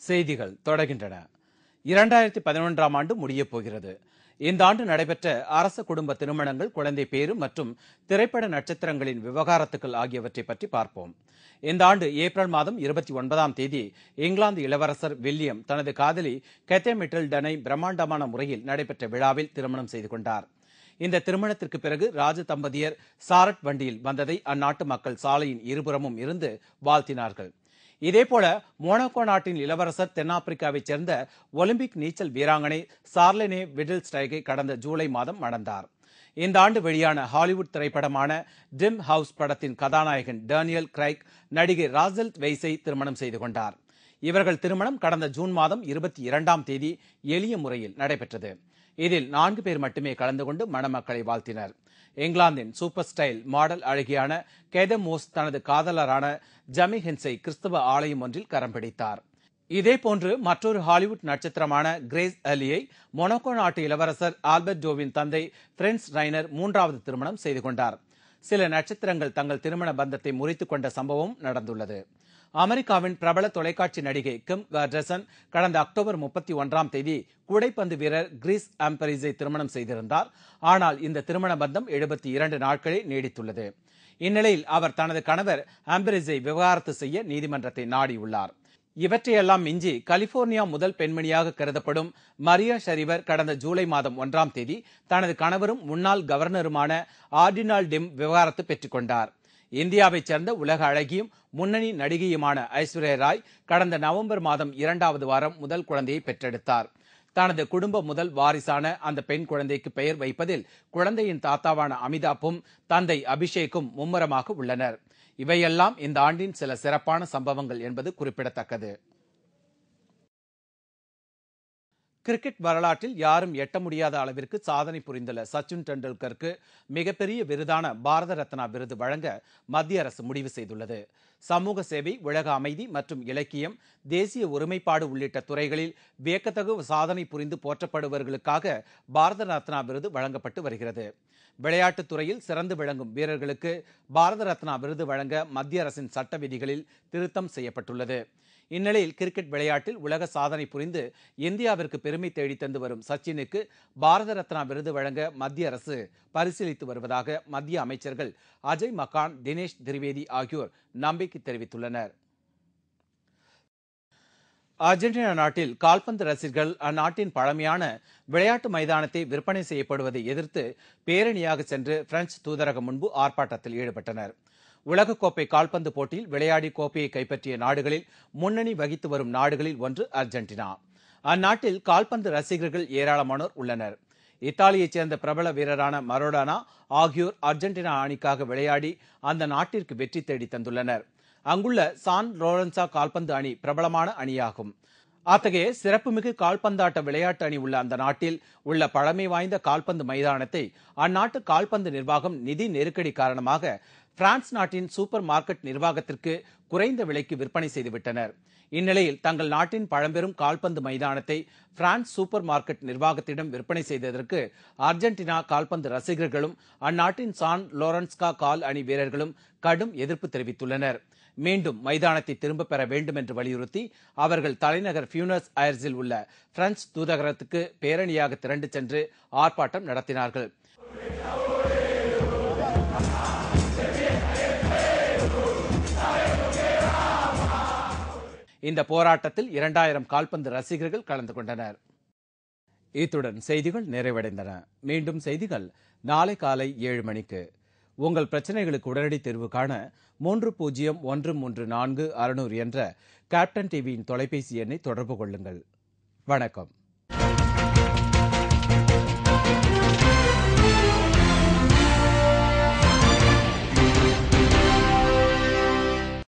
செய்திகள் தொடர்கின்றன இரண்டாயிரத்தி பதினொன்றாம் ஆண்டு முடியப் போகிறது இந்த ஆண்டு நடைபெற்ற அரச குடும்ப திருமணங்கள் குழந்தை பேறு மற்றும் திரைப்பட நட்சத்திரங்களின் விவகாரத்துக்கள் ஆகியவற்றை பற்றி பார்ப்போம் இந்த ஆண்டு ஏப்ரல் மாதம் இருபத்தி ஒன்பதாம் தேதி இங்கிலாந்து இளவரசர் வில்லியம் தனது காதலி கெத்தே மிட்டில்டனை பிரம்மாண்டமான முறையில் நடைபெற்ற விழாவில் திருமணம் செய்து கொண்டார் இந்த திருமணத்திற்கு பிறகு ராஜ தம்பதியர் சாரட் வண்டியில் வந்ததை அந்நாட்டு மக்கள் சாலையின் இருபுறமும் இருந்து வாழ்த்தினார்கள் இதேபோல மோனாக்கோ நாட்டின் இளவரசர் தென்னாப்பிரிக்காவைச் சேர்ந்த ஒலிம்பிக் நீச்சல் வீராங்கனை சார்லெனே விடில் ஸ்டைகை கடந்த ஜூலை மாதம் மணந்தார் இந்த ஆண்டு வெளியான ஹாலிவுட் திரைப்படமான டிம் ஹவுஸ் படத்தின் கதாநாயகன் டேனியல் கிரைக் நடிகை ராசல் வெய்ஸை திருமணம் செய்து கொண்டார் இவர்கள் திருமணம் கடந்த ஜூன் மாதம் இருபத்தி இரண்டாம் தேதி எளிய முறையில் நடைபெற்றது இதில் நான்கு பேர் மட்டுமே கலந்து கொண்டு மணமக்களை வாழ்த்தினர் இங்கிலாந்தின் சூப்பர் ஸ்டைல் மாடல் அழகியான கேதமோஸ் தனது காதலரான ஜமி ஹென்ஸை கிறிஸ்தவ ஆலயம் ஒன்றில் கரம் பிடித்தார் இதேபோன்று மற்றொரு ஹாலிவுட் நட்சத்திரமான கிரேஸ் அலியை மொனாக்கோ நாட்டு இளவரசர் ஆல்பர்ட் ஜோவின் தந்தை பிரென்ஸ் ரைனர் மூன்றாவது திருமணம் செய்து கொண்டார் சில நட்சத்திரங்கள் தங்கள் திருமண பந்தத்தை முறித்துக் கொண்ட சம்பவம் நடந்துள்ளது அமெரிக்காவின் பிரபல தொலைக்காட்சி நடிகை கிம் கார்டசன் கடந்த அக்டோபர் முப்பத்தி ஒன்றாம் தேதி கூடைப்பந்து வீரர் கிரீஸ் ஆம்பரிஸை திருமணம் செய்திருந்தார் ஆனால் இந்த திருமண பந்தம் எழுபத்தி இரண்டு நாட்களே நீடித்துள்ளது இந்நிலையில் அவர் தனது கணவர் ஆம்பரிஸை விவகாரத்து செய்ய நீதிமன்றத்தை நாடியுள்ளார் இவற்றையெல்லாம் மிஞ்சி கலிபோர்னியா முதல் பெண்மணியாக கருதப்படும் மரியா ஷரிவர் கடந்த ஜூலை மாதம் ஒன்றாம் தேதி தனது கணவரும் முன்னாள் கவர்னருமான ஆர்டினால் டிம் விவகாரத்து பெற்றுக் கொண்டார் இந்தியாவைச் சேர்ந்த உலக அழகியும் முன்னணி நடிகையுமான ஐஸ்வர்யா ராய் கடந்த நவம்பர் மாதம் இரண்டாவது வாரம் முதல் குழந்தையை பெற்றெடுத்தார் தனது குடும்ப முதல் வாரிசான அந்த பெண் குழந்தைக்கு பெயர் வைப்பதில் குழந்தையின் தாத்தாவான அமிதாப்பும் தந்தை அபிஷேக்கும் மும்முரமாக உள்ளனர் இவையெல்லாம் இந்த ஆண்டின் சில சிறப்பான சம்பவங்கள் என்பது குறிப்பிடத்தக்கது கிரிக்கெட் வரலாற்றில் யாரும் எட்ட முடியாத அளவிற்கு சாதனை புரிந்துள்ள சச்சின் டெண்டுல்கருக்கு மிகப்பெரிய விருதான பாரத ரத்னா விருது வழங்க மத்திய அரசு முடிவு செய்துள்ளது சமூக சேவை உலக அமைதி மற்றும் இலக்கியம் தேசிய ஒருமைப்பாடு உள்ளிட்ட துறைகளில் வியக்கத்தகு சாதனை புரிந்து போற்றப்படுபவர்களுக்காக பாரத ரத்னா விருது வழங்கப்பட்டு வருகிறது விளையாட்டுத் துறையில் சிறந்து விளங்கும் வீரர்களுக்கு பாரத ரத்னா விருது வழங்க மத்திய அரசின் சட்ட விதிகளில் திருத்தம் செய்யப்பட்டுள்ளது இந்நிலையில் கிரிக்கெட் விளையாட்டில் உலக சாதனை புரிந்து இந்தியாவிற்கு பெருமை தேடி தந்து வரும் சச்சினுக்கு பாரத ரத்னா விருது வழங்க மத்திய அரசு பரிசீலித்து வருவதாக மத்திய அமைச்சர்கள் அஜய் மக்கான் தினேஷ் திரிவேதி ஆகியோர் நம்பிக்கை தெரிவித்துள்ளனர் அர்ஜென்டினா நாட்டில் கால்பந்து ரசிகர்கள் அந்நாட்டின் பழமையான விளையாட்டு மைதானத்தை விற்பனை செய்யப்படுவதை எதிர்த்து பேரணியாக சென்று பிரெஞ்சு தூதரகம் முன்பு ஆர்ப்பாட்டத்தில் ஈடுபட்டனர் உலகக்கோப்பை கால்பந்து போட்டியில் விளையாடி கோப்பையை கைப்பற்றிய நாடுகளில் முன்னணி வகித்து வரும் நாடுகளில் ஒன்று அர்ஜென்டினா அந்நாட்டில் கால்பந்து ரசிகர்கள் ஏராளமானோர் உள்ளனர் இத்தாலியைச் சேர்ந்த பிரபல வீரரான மரோடானா ஆகியோர் அர்ஜென்டினா அணிக்காக விளையாடி அந்த நாட்டிற்கு வெற்றி தேடி தந்துள்ளனர் அங்குள்ள சான் லோரன்சா கால்பந்து அணி பிரபலமான அணியாகும் அத்தகைய சிறப்புமிகு கால்பந்தாட்ட விளையாட்டு அணி உள்ள அந்த நாட்டில் உள்ள பழமை வாய்ந்த கால்பந்து மைதானத்தை அந்நாட்டு கால்பந்து நிர்வாகம் நிதி நெருக்கடி காரணமாக பிரான்ஸ் நாட்டின் சூப்பர் மார்க்கெட் நிர்வாகத்திற்கு குறைந்த விலைக்கு விற்பனை செய்துவிட்டனர் இந்நிலையில் தங்கள் நாட்டின் பழம்பெரும் கால்பந்து மைதானத்தை பிரான்ஸ் சூப்பர் மார்க்கெட் நிர்வாகத்திடம் விற்பனை செய்ததற்கு அர்ஜென்டினா கால்பந்து ரசிகர்களும் அந்நாட்டின் சான் லோரன்ஸ்கா கால் அணி வீரர்களும் கடும் எதிர்ப்பு தெரிவித்துள்ளனர் மீண்டும் மைதானத்தை திரும்ப பெற வேண்டும் என்று வலியுறுத்தி அவர்கள் தலைநகர் பியூனஸ் அயர்ஸில் உள்ள பிரெஞ்சு தூதரகத்துக்கு பேரணியாக திரண்டு சென்று ஆர்ப்பாட்டம் நடத்தினார்கள் இந்த போராட்டத்தில் இரண்டாயிரம் கால்பந்து ரசிகர்கள் கலந்து கொண்டனர் இத்துடன் செய்திகள் நிறைவடைந்தன மீண்டும் செய்திகள் நாளை காலை ஏழு மணிக்கு உங்கள் பிரச்சனைகளுக்கு உடனடி தீர்வு காண மூன்று பூஜ்ஜியம் ஒன்று மூன்று நான்கு அறுநூறு என்ற கேப்டன் டிவியின் தொலைபேசி எண்ணை தொடர்பு கொள்ளுங்கள் வணக்கம்